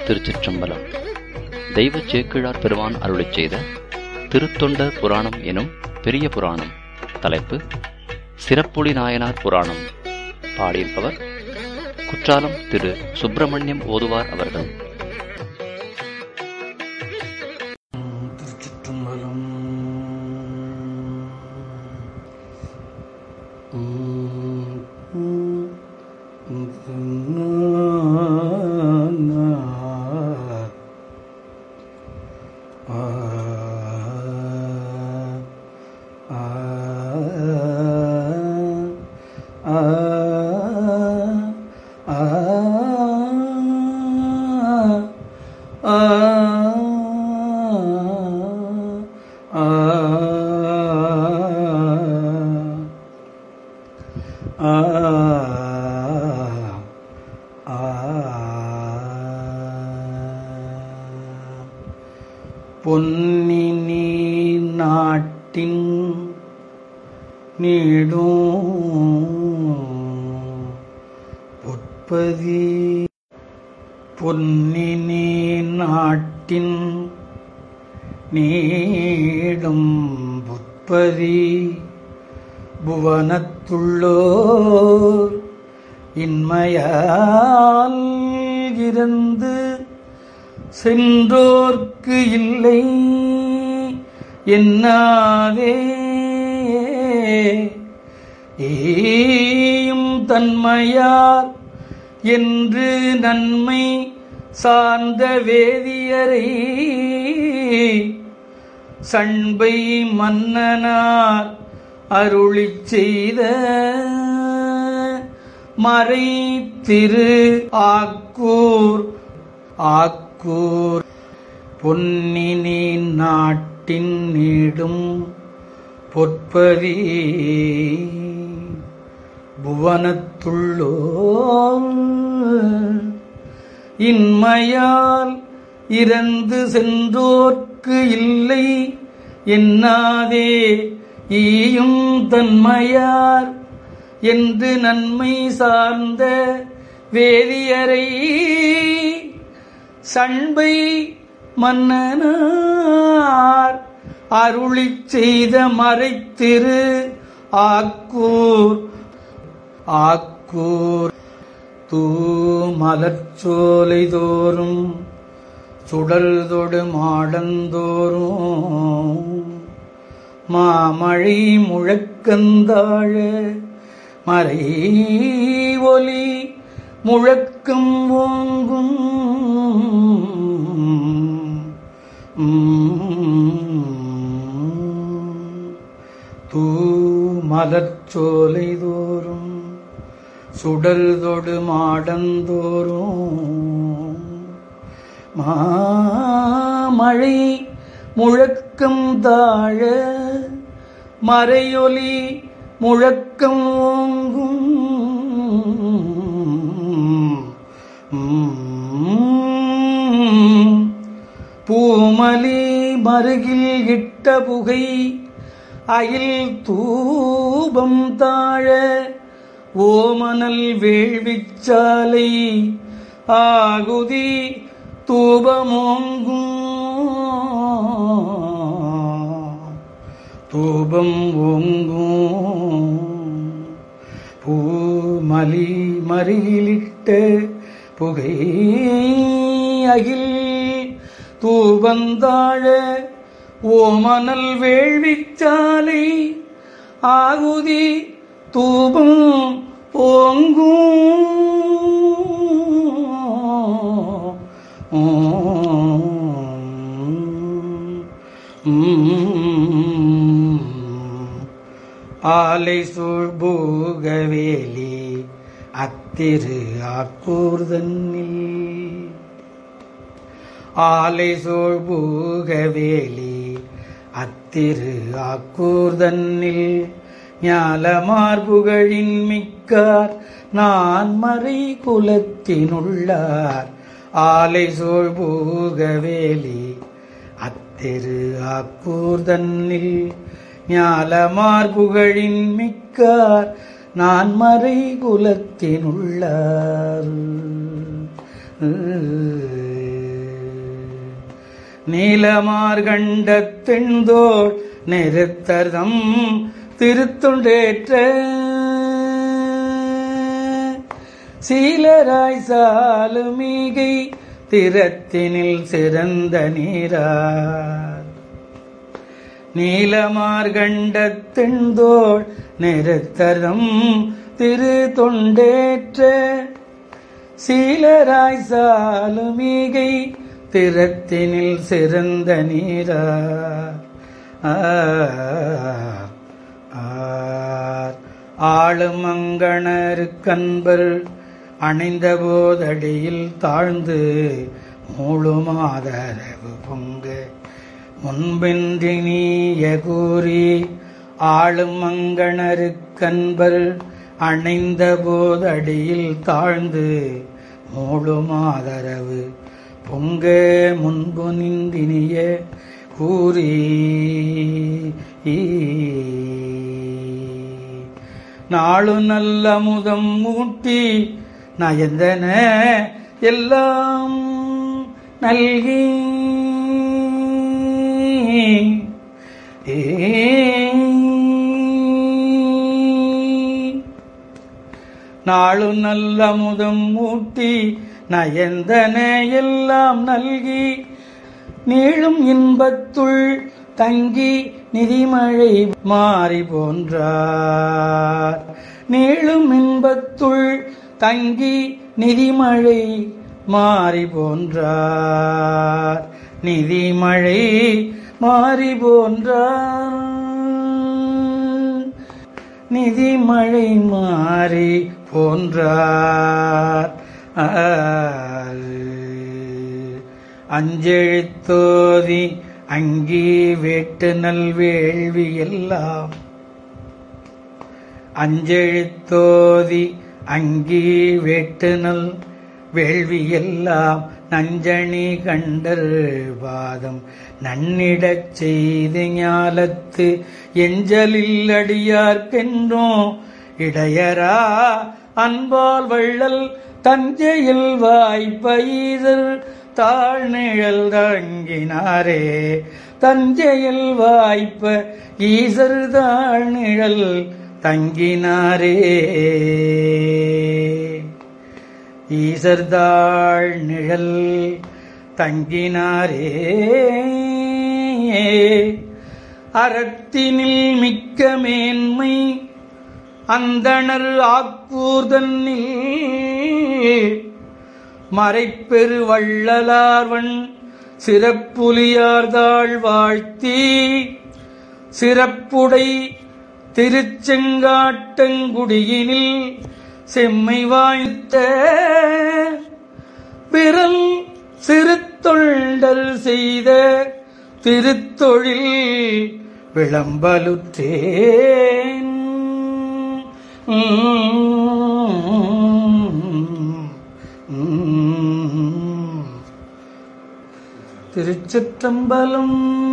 திருச்சிற்றம்பலம் தெய்வ சேக்கிழார் பெருமான் அருளிச் செய்த திருத்தொண்டர் புராணம் எனும் பெரிய புராணம் தலைப்பு சிறப்புலி நாயனார் புராணம் பாடியிருப்பவர் குற்றாலம் திரு சுப்பிரமணியம் ஓதுவார் அவர்கள் திருச்சிற்றம்பலம் பொன்னி நீர் நாட்டின் நீடும் பொற்பதி பொன்னி நீர் நாட்டின் நீடும் புத்பதி புவனத்துள்ளோர் இன்மையால் இருந்து சென்றோர்க்கு இல்லை என்னாதே ஏயும் தன்மையார் என்று நன்மை சார்ந்த வேதியரை சண்பை மன்னனார் அருளிச் செய்த மறை திரு ஆக்கூர் ஆக்கூர் பொன்னினி நாட்டின் நீடும் பொற்பதி புவனத்துள்ளோ இன்மையால் இறந்து சென்றோர்க்கு இல்லை என்னாதே ஈயும் தன்மையார் என்று நன்மை சார்ந்த வேதியரை சண்பை மன்னனார் அருளிச் செய்த மறைத்திரு ஆக்கூர் ஆக்கூர் தூமலர்ச்சோலை தோறும் சுடர்தொடு மாடந்தோறும் மாமழை முழக்கந்தாழ மறை ஒலி முழக்கம் ஓங்கும் தூ மலர்ச்சோலை தோறும் சுடர்தொடு மாடந்தோறும் மாமழை முழக்கம் தாழ மறையொலி முழக்கம் ஓங்கும் பூமலி மருகில் இட்ட புகை அயில் தூபம் தாழ ஓமனல் வேள்விச்சாலை ஆகுதி தூபமோங்கும் தூபம் ஓங்கும் பூமலி மறியிலிட்ட புகை அகில் தூபந்தாழ ஓமனல் வேள்விச்சாலை ஆகுதி தூபம் ஓங்கும் ஆலை சூழ்பூகவேலி அத்திரு ஆக்கூர்தன்னில் ஆலை சூழ்பூகவேலி அத்திரு ஆக்கூர்தன்னில் ஞாலமார்புகழின் மிக்கார் நான் மறை குலத்தினுள்ளார் ஆலை சூழ்பூகவேலி அத்திரு ஆக்கூர்தன்னில் ஞாலமார் புகழின் மிக்கார் நான் மறை குலத்தினுள்ளார் நீலமார்கண்ட தென்தோள் நிறுத்தர்தம் திருத்தொண்டேற்ற சீலராய் சாலுமிகை திறத்தினில் சிறந்த நீரார் நீலமார்கண்ட தென்தோள் நிறுத்தர்தம் திரு தொண்டேற்ற சீலராய் சாலுமிகை திறத்தினில் சிறந்த நீரா ஆளுமங்கணரு கண்பர் அணைந்த போதடியில் தாழ்ந்து மூழுமாதரவு பொங்க முன்பின்றி நீய கூறி ஆளுமங்கணரு கண்பர் அணைந்த போதடியில் தாழ்ந்து மூழுமாதரவு பொங்க முன்பு நிந்தினிய கூறி நாளு நல்ல முதம் மூட்டி நயந்தன எல்லாம் நல்கி நாளு நல்ல முதம் மூட்டி நயந்தன எல்லாம் நல்கி நீளும் இன்பத்துள் தங்கி நிதிமழை மாறி போன்றார் நீளும் இன்பத்துள் தங்கி நிதிமழை மாறி போன்றார் நிதிமழை மாறி போன்றார் நிதிமழை மாறி போன்றார் அஞ்செழுத்தோதி அங்கி வேட்டு நல்வேள்வி எல்லாம் அஞ்செழுத்தோதி அங்கி வேட்டு நல் வேள்வி எல்லாம் நஞ்சணி கண்டர் பாதம் நன்னிடச் செய்து ஞாலத்து எஞ்சலில் அடியார்க்கென்றோ இடையரா அன்பால் வள்ளல் தஞ்சையில் வாய்ப்பயிர் தாழ்நிழல் தங்கினாரே தஞ்சையில் வாய்ப்ப ஈசர் தாழ்நிழல் தங்கினாரே ஈசர் தாழ் நிழல் தங்கினாரே அறத்தினில் மிக்க மேன்மை அந்தணர் ஆக்கூர்தன்னில் மறைப்பெரு வள்ளலார்வன் சிறப்புலியார்தாள் வாழ்த்தி சிறப்புடை திருச்செங்காட்டங்குடியினில் செம்மை வாய்த்த விரல் சிறு தொண்டர் செய்த திருத்தொழில் விளம்பலுற்றேன் திருச்சிற்றம்பலம்